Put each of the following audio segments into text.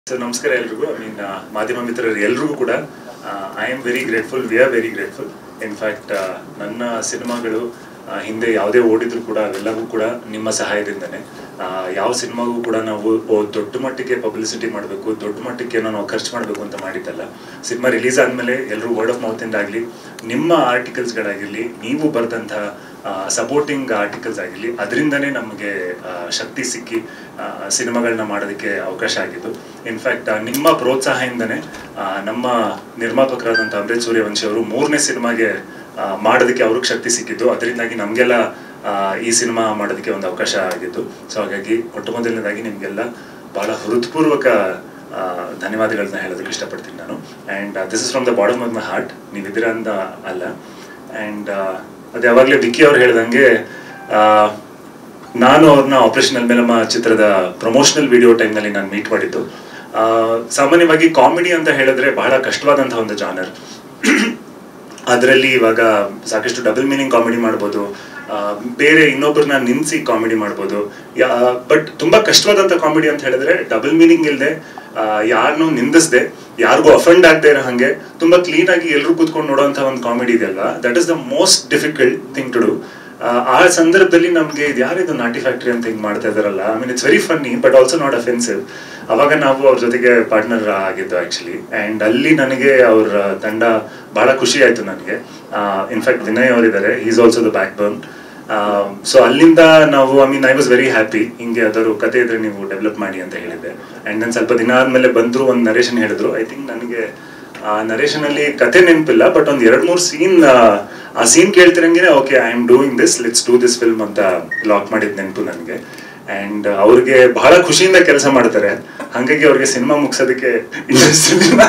so ನಮಸ್ಕಾರ ಎಲ್ರಿಗೂ I mean ಮಾಧ್ಯಮ ಮಿತ್ರರು ಎಲ್ರಿಗೂ ಕೂಡ I am very grateful we are very grateful in fact ನನ್ನ ಸಿನಿಮಾಗಳು ಆ, ಹಿಂದೆ ಯಾವುದೇ ಓಡಿದ್ರು ಕೂಡ ಅವೆಲ್ಲವೂ ಕೂಡ ನಿಮ್ಮ ಸಹಾಯದಿಂದನೇ ಆ, ಯಾವ ಸಿನಿಮಾಗೂ ಕೂಡ ನಾವು ಓ, ದೊಡ್ಡ ಮಟ್ಟಿಗೆ ಪಬ್ಲಿಸಿಟಿ ಮಾಡಬೇಕು ದೊಡ್ಡ ಮಟ್ಟಿಗೆ ಏನೋ ನಾವು ಖರ್ಚು ಮಾಡಬೇಕು ಅಂತ ಮಾಡಿದ್ದಲ್ಲ ಸಿನಿಮಾ ರಿಲೀಸ್ ಆದಮೇಲೆ ಎಲ್ಲರೂ ವರ್ಡ್ ಆಫ್ ಮೌತಿಂದ ಆಗಲಿ ನಿಮ್ಮ ಆರ್ಟಿಕಲ್ಸ್ಗಳಾಗಿರಲಿ ನೀವು ಬರೆದಂತಹ ಸಪೋರ್ಟಿಂಗ್ ಆರ್ಟಿಕಲ್ಸ್ ಆಗಿರಲಿ ಅದರಿಂದನೇ ನಮಗೆ ಆ, ಶಕ್ತಿ ಸಿಕ್ಕಿ ಆ, ಸಿನಿಮಾಗಳನ್ನ ಮಾಡೋದಕ್ಕೆ ಅವಕಾಶ ಆಗಿದ್ದು ಇನ್ಫ್ಯಾಕ್ಟ್ ನಿಮ್ಮ ಪ್ರೋತ್ಸಾಹದಿಂದನೇ ಆ, ನಮ್ಮ ನಿರ್ಮಾಪಕರಾದಂಥ ಅಮೃತ್ ಸೂರ್ಯವಂಶಿ ಅವರು ಮೂರನೇ ಸಿನಿಮಾಗೆ ಆ, ಮಾಡೋದಕ್ಕೆ ಅವ್ರಿಗೆ ಶಕ್ತಿ ಸಿಕ್ಕಿದ್ದು ಅದರಿಂದಾಗಿ ನಮಗೆಲ್ಲ ಈ ಸಿನಿಮಾ ಮಾಡೋದಕ್ಕೆ ಒಂದು ಅವಕಾಶ ಆಗಿತ್ತು ಸೊ ಹಾಗಾಗಿ ಮೊಟ್ಟ ಮೊದಲನೇದಾಗಿ ನಿಮಗೆಲ್ಲ ಬಹಳ ಹೃತ್ಪೂರ್ವಕ ಆ, ಧನ್ಯವಾದಗಳನ್ನ ಹೇಳೋದಕ್ಕೆ ಇಷ್ಟಪಡ್ತೀನಿ ನಾನು and this is from the bottom of my heart ನೀವಿದ್ದೀರಾ ಅಂತ ಅಲ್ಲ ಆ್ಯಂಡ್ ಅದು ಯಾವಾಗಲೇ ವಿಕ್ಕಿ ಅವ್ರು ಹೇಳ್ದಂಗೆ ಆ, ನಾನು ಅವ್ರನ್ನ ಆಪರೇಷನ್ ಅಲ್ಮೇಲಮ್ಮ ಚಿತ್ರದ ಪ್ರಮೋಷನಲ್ ವಿಡಿಯೋ ಟೈಮ್ನಲ್ಲಿ ನಾನು ಮೀಟ್ ಮಾಡಿದ್ದು ಆ, ಸಾಮಾನ್ಯವಾಗಿ ಕಾಮಿಡಿ ಅಂತ ಹೇಳಿದ್ರೆ ಬಹಳ ಕಷ್ಟವಾದಂತಹ ಒಂದು ಜಾನರ್ ಅದರಲ್ಲಿ ಇವಾಗ ಸಾಕಷ್ಟು ಡಬಲ್ ಮೀನಿಂಗ್ ಕಾಮಿಡಿ ಮಾಡ್ಬೋದು ಆ, ಬೇರೆ ಇನ್ನೊಬ್ಬರನ್ನ ನಿನ್ಸಿ ಕಾಮಿಡಿ ಮಾಡ್ಬೋದು ಬಟ್ ತುಂಬಾ ಕಷ್ಟವಾದಂಥ ಕಾಮಿಡಿ ಅಂತ ಹೇಳಿದ್ರೆ ಡಬಲ್ ಮೀನಿಂಗ್ ಇಲ್ಲದೆ ಯಾರನ್ನೂ ನಿಂದಿಸದೆ ಯಾರಿಗೂ ಅಫೆಂಡ್ ಆಗದೆ ಇರೋ ಹಾಗೆ ತುಂಬಾ ಕ್ಲೀನ್ ಆಗಿ ಎಲ್ಲರೂ ಕೂತ್ಕೊಂಡು ನೋಡೋಂಥ ಒಂದು ಕಾಮಿಡಿ ಇದೆಯಲ್ಲ that is the most difficult thing to do ಆ ಸಂದರ್ಭದಲ್ಲಿ ನಮಗೆ ಇದು ಯಾರಿದು ನಾಟಿ ಫ್ಯಾಕ್ಟ್ರಿ ಅಂತ ಹಿಂಗೆ ಮಾಡ್ತಾ ಇದಾರಲ್ಲ I mean it's very funny but also not offensive ಅವಾಗ ನಾವು ಅವ್ರ ಜೊತೆಗೆ ಪಾರ್ಟ್ನರ್ ಆಗಿದ್ದು ಆಕ್ಚುಲಿ ಆ್ಯಂಡ್ ಅಲ್ಲಿ ನನಗೆ ಅವ್ರ ತಂಡ ಬಹಳ ಖುಷಿ ಆಯ್ತು ನನಗೆ ಇನ್ಫ್ಯಾಕ್ಟ್ ವಿನಯ್ ಅವರಿದ್ದಾರೆ is also the backbone so ಅಲ್ಲಿಂದ ನಾವು I mean I was very happy ಹಿಂಗೆ ಯಾವ್ದಾದ್ರು ಕತೆ ಇದ್ರೆ ನೀವು ಡೆವಲಪ್ ಮಾಡಿ ಅಂತ ಹೇಳಿದ್ದೆ ಆ್ಯಂಡ್ ನಾನು ಸ್ವಲ್ಪ ದಿನ ಆದ್ಮೇಲೆ ಬಂದ್ರು ಒಂದು ನರೇಶನ್ ಹೇಳಿದ್ರು ಐ ಥಿಂಕ್ ನನಗೆ ಆ ನರೇಶನ್ ಅಲ್ಲಿ ಕತೆ ನೆನಪಿಲ್ಲ ಬಟ್ ಒಂದ್ ಎರಡ್ ಮೂರ್ ಸೀನ್ ಆ ಸೀನ್ ಕೇಳ್ತಿರಂಗೆ okay I am doing this let's do this film ಅಂತ ಲಾಕ್ ಮಾಡಿದ್ ನೆನಪು ನನಗೆ ಅಂಡ್ ಅವ್ರಿಗೆ ಬಹಳ ಖುಷಿಯಿಂದ ಕೆಲಸ ಮಾಡ್ತಾರೆ ಹಾಗಾಗಿ ಅವ್ರಿಗೆ ಸಿನಿಮಾ ಮುಗಿಸೋದಕ್ಕೆ ಇಂಟ್ರೆಸ್ಟ್ ಇಲ್ಲ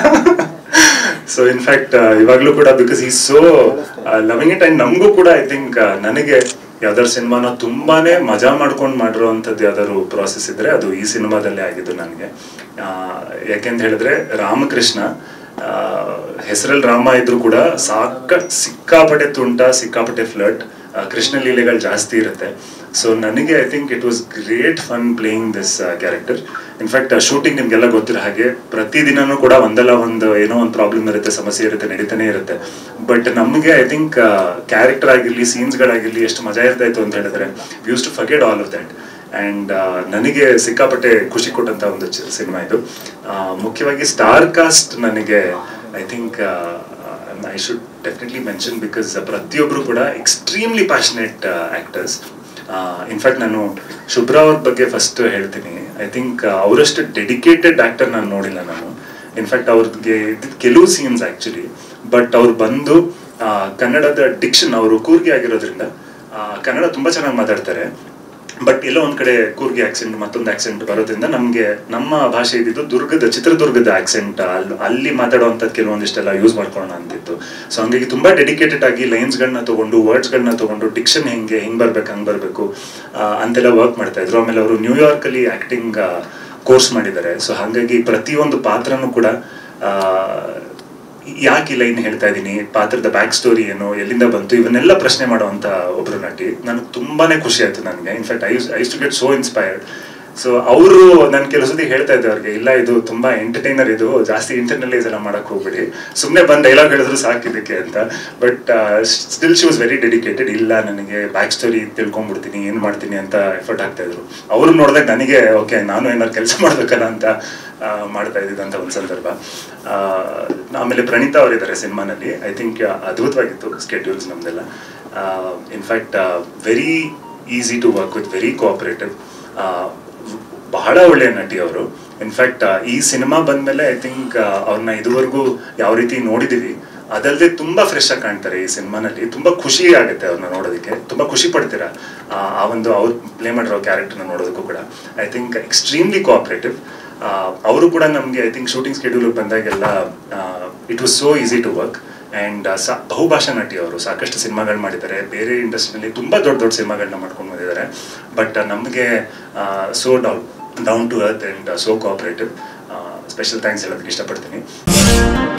ಸೊ ಇನ್ಫ್ಯಾಕ್ಟ್ ಇವಾಗ್ಲೂ ಕೂಡ ಬಿಕಾಸ್ ಈ ಸೋ ಲವಿಂಗ್ ಇಟ್ ಅಂಡ್ ನಮಗೂ ಕೂಡ ಐ ಥಿಂಕ್ ನನಗೆ ಯಾವ್ದಾದ್ರು ಸಿನಿಮಾನ ತುಂಬಾನೇ ಮಜಾ ಮಾಡ್ಕೊಂಡು ಮಾಡಿರೋವಂಥದ್ದು ಯಾವ್ದಾದ್ರು ಪ್ರಾಸೆಸ್ ಇದ್ರೆ ಅದು ಈ ಸಿನಿಮಾದಲ್ಲೇ ಆಗಿದ್ದು ನನಗೆ ಯಾಕೆಂತ ಹೇಳಿದ್ರೆ ರಾಮಕೃಷ್ಣ ಹೆಸರಲ್ಲಿ ರಾಮ ಇದ್ರು ಕೂಡ ಸಾಕ ಸಿಕ್ಕಾಪಟ್ಟೆ ತುಂಟ ಸಿಕ್ಕಾಪಟ್ಟೆ ಫ್ಲಟ್ ಕೃಷ್ಣ ಲೀಲೆಗಳು ಜಾಸ್ತಿ ಇರುತ್ತೆ ಸೊ ನನಗೆ I think it was great fun playing this character in fact shooting ನಿಮ್ಗೆಲ್ಲ ಗೊತ್ತಿರೋ ಹಾಗೆ ಪ್ರತಿದಿನನೂ ಕೂಡ ಒಂದಲ್ಲ ಒಂದು ಏನೋ ಒಂದು ಪ್ರಾಬ್ಲಮ್ ಇರುತ್ತೆ ಸಮಸ್ಯೆ ಇರುತ್ತೆ ನಡೀತಾನೆ ಇರುತ್ತೆ ಬಟ್ ನಮಗೆ ಐ ಥಿಂಕ್ ಕ್ಯಾರೆಕ್ಟರ್ ಆಗಿರಲಿ ಸೀನ್ಸ್ಗಳಾಗಿರಲಿ ಎಷ್ಟು ಮಜಾ ಇರ್ತಾ ಇತ್ತು ಅಂತ ಹೇಳಿದ್ರೆ use to forget all of that and ನನಗೆ ಸಿಕ್ಕಾಪಟ್ಟೆ ಖುಷಿ ಕೊಟ್ಟಂತ ಒಂದು ಸಿನಿಮಾ ಇದು ಆ, ಮುಖ್ಯವಾಗಿ ಸ್ಟಾರ್ ಕಾಸ್ಟ್ ನನಗೆ I think I should definitely mention because ಪ್ರತಿಯೊಬ್ಬರು ಕೂಡ ಎಕ್ಸ್ಟ್ರೀಮ್ಲಿ ಪ್ಯಾಷನೇಟ್ ಆ್ಯಕ್ಟರ್ಸ್ ಇನ್ಫ್ಯಾಕ್ಟ್ ನಾನು ಶುಭ್ರಾ ಅವ್ರ ಬಗ್ಗೆ ಫಸ್ಟ್ ಹೇಳ್ತೀನಿ ಐ ಥಿಂಕ್ ಅವರಷ್ಟು ಡೆಡಿಕೇಟೆಡ್ ಆ್ಯಕ್ಟರ್ ನಾನು ನೋಡಿಲ್ಲ ನಾನು ಇನ್ಫ್ಯಾಕ್ಟ್ ಅವ್ರಿಗೆ ಇದ್ದಿದ್ದು ಕೆಲವು ಸೀನ್ಸ್ ಆ್ಯಕ್ಚುಲಿ ಬಟ್ ಅವ್ರು ಬಂದು ಆ, ಕನ್ನಡದ ಡಿಕ್ಷನ್ ಅವರು ಕೂರ್ಗಿ ಆಗಿರೋದ್ರಿಂದ ಆ, ಕನ್ನಡ ತುಂಬ ಚೆನ್ನಾಗಿ ಮಾತಾಡ್ತಾರೆ ಬಟ್ ಎಲ್ಲೋ ಒಂದ್ ಕಡೆ ಕೂರ್ಗಿ ಆಕ್ಸೆಂಟ್ ಮತ್ತೊಂದು ಆಕ್ಸೆಂಟ್ ಬರೋದ್ರಿಂದ ನಮ್ಗೆ ನಮ್ಮ ಭಾಷೆ ಇದ್ದಿದ್ದು ದುರ್ಗದ ಚಿತ್ರದುರ್ಗದ ಆಕ್ಸೆಂಟ್ ಅಲ್ಲಿ ಅಲ್ಲಿ ಮಾತಾಡುವಂಥದ್ದು ಕೆಲವೊಂದಿಷ್ಟೆಲ್ಲ ಯೂಸ್ ಮಾಡ್ಕೊಳ್ಳೋಣ ಅಂತಿತ್ತು ಸೊ ಹಂಗಾಗಿ ತುಂಬಾ ಡೆಡಿಕೇಟೆಡ್ ಆಗಿ ಲೈನ್ಸ್ಗಳನ್ನ ತಗೊಂಡು ವರ್ಡ್ಸ್ಗಳನ್ನ ತಗೊಂಡು ಡಿಕ್ಷನ್ ಹೆಂಗೆ ಹಿಂಗ್ ಬರ್ಬೇಕು ಹಂಗ್ ಬರ್ಬೇಕು ಆ, ಅಂತೆಲ್ಲ ವರ್ಕ್ ಮಾಡ್ತಾ ಇದ್ರು ಆಮೇಲೆ ಅವರು ನ್ಯೂಯಾರ್ಕ್ ಅಲ್ಲಿ ಆಕ್ಟಿಂಗ್ ಕೋರ್ಸ್ ಮಾಡಿದ್ದಾರೆ ಸೊ ಹಾಗಾಗಿ ಪ್ರತಿಯೊಂದು ಪಾತ್ರನೂ ಕೂಡ ಆ, ಯಾಕೆ ಈ ಲೈನ್ ಹೇಳ್ತಾ ಇದ್ದೀನಿ ಪಾತ್ರದ ಬ್ಯಾಕ್ ಸ್ಟೋರಿ ಏನು ಎಲ್ಲಿಂದ ಬಂತು ಇವನ್ನೆಲ್ಲ ಪ್ರಶ್ನೆ ಮಾಡುವಂತ ಒಬ್ರು ನಟಿ ನನಗೆ ತುಂಬಾನೇ ಖುಷಿ ಆಯ್ತು ನನಗೆ in fact I used to get so inspired so ಅವರು ನಾನು ಕೆಲವು ಸತಿ ಹೇಳ್ತಾ ಇದ್ದೆ ಅವ್ರಿಗೆ ಇಲ್ಲ ಇದು ತುಂಬಾ ಎಂಟರ್ಟೈನರ್ ಇದು ಜಾಸ್ತಿ ಇಂಟರ್ನಲೈಸ್ ಎಲ್ಲ ಮಾಡಕ್ ಹೋಗ್ಬಿಡಿ ಸುಮ್ಮನೆ ಬಂದು ಡೈಲಾಗ್ ಹೇಳಿದ್ರು ಸಾಕು ಇದಕ್ಕೆ ಅಂತ but still she was very dedicated ಇಲ್ಲ ನನಗೆ ಬ್ಯಾಕ್ ಸ್ಟೋರಿ ತಿಳ್ಕೊಂಡ್ಬಿಡ್ತೀನಿ ಏನ್ ಮಾಡ್ತೀನಿ ಅಂತ ಎಫರ್ಟ್ ಆಗ್ತಾ ಇದ್ರು ಅವ್ರು ನೋಡಿದಾಗ ನನಗೆ ಓಕೆ ನಾನು ಏನಾದ್ರು ಕೆಲಸ ಮಾಡ್ಬೇಕಲ್ಲ ಅಂತ ಆ, ಮಾಡ್ತಾ ಇದ್ದಿದ್ದಂತ ಒಂದು ಸಂದರ್ಭ ಆ, ಆಮೇಲೆ ಪ್ರಣೀತಾ ಅವರಿದ್ದಾರೆ ಸಿನಿಮಾನಲ್ಲಿ ಐ ಥಿಂಕ್ ಅದ್ಭುತವಾಗಿತ್ತು ಸ್ಕೆಡ್ಯೂಲ್ಸ್ ನಮ್ದೆಲ್ಲ in fact very easy to work with very cooperative ಬಹಳ ಒಳ್ಳೆಯ ನಟಿ ಅವರು ಇನ್ಫ್ಯಾಕ್ಟ್ ಈ ಸಿನಿಮಾ ಬಂದ್ಮೇಲೆ ಐ ಥಿಂಕ್ ಅವ್ರನ್ನ ಇದುವರೆಗೂ ಯಾವ ರೀತಿ ನೋಡಿದೀವಿ ಅದಲ್ಲದೆ ತುಂಬಾ ಫ್ರೆಶ್ ಆಗಿ ಕಾಣ್ತಾರೆ ಈ ಸಿನಿಮಾನಲ್ಲಿ ತುಂಬಾ ಖುಷಿ ಆಗುತ್ತೆ ಅವ್ರನ್ನ ನೋಡೋದಕ್ಕೆ ತುಂಬಾ ಖುಷಿ ಪಡ್ತೀರಾ ಆ, ಆ ಒಂದು ಅವ್ರು ಪ್ಲೇ ಮಾಡಿರೋ ಕ್ಯಾರೆಕ್ಟರ್ನ ನೋಡೋದಕ್ಕೂ ಕೂಡ ಐ ಥಿಂಕ್ ಎಕ್ಸ್ಟ್ರೀಮ್ಲಿ ಕೋಆಪರೇಟಿವ್ ಅವರು ಕೂಡ ನಮಗೆ ಐ ಥಿಂಕ್ ಶೂಟಿಂಗ್ ಸ್ಕೆಡ್ಯೂಲ್ ಬಂದಾಗೆಲ್ಲ it was so easy to work and ಸಾ ಬಹುಭಾಷಾ ನಟಿ ಅವರು ಸಾಕಷ್ಟು ಸಿನಿಮಾಗಳು ಮಾಡಿದ್ದಾರೆ ಬೇರೆ ಇಂಡಸ್ಟ್ರಿನಲ್ಲಿ ತುಂಬ ದೊಡ್ಡ ದೊಡ್ಡ ಸಿನಿಮಾಗಳನ್ನ ಮಾಡ್ಕೊಂಡು ಬಂದಿದ್ದಾರೆ ಬಟ್ ನಮಗೆ so down down to earth and so cooperative special thanks ಹೇಳೋದಕ್ಕೆ ಇಷ್ಟಪಡ್ತೀನಿ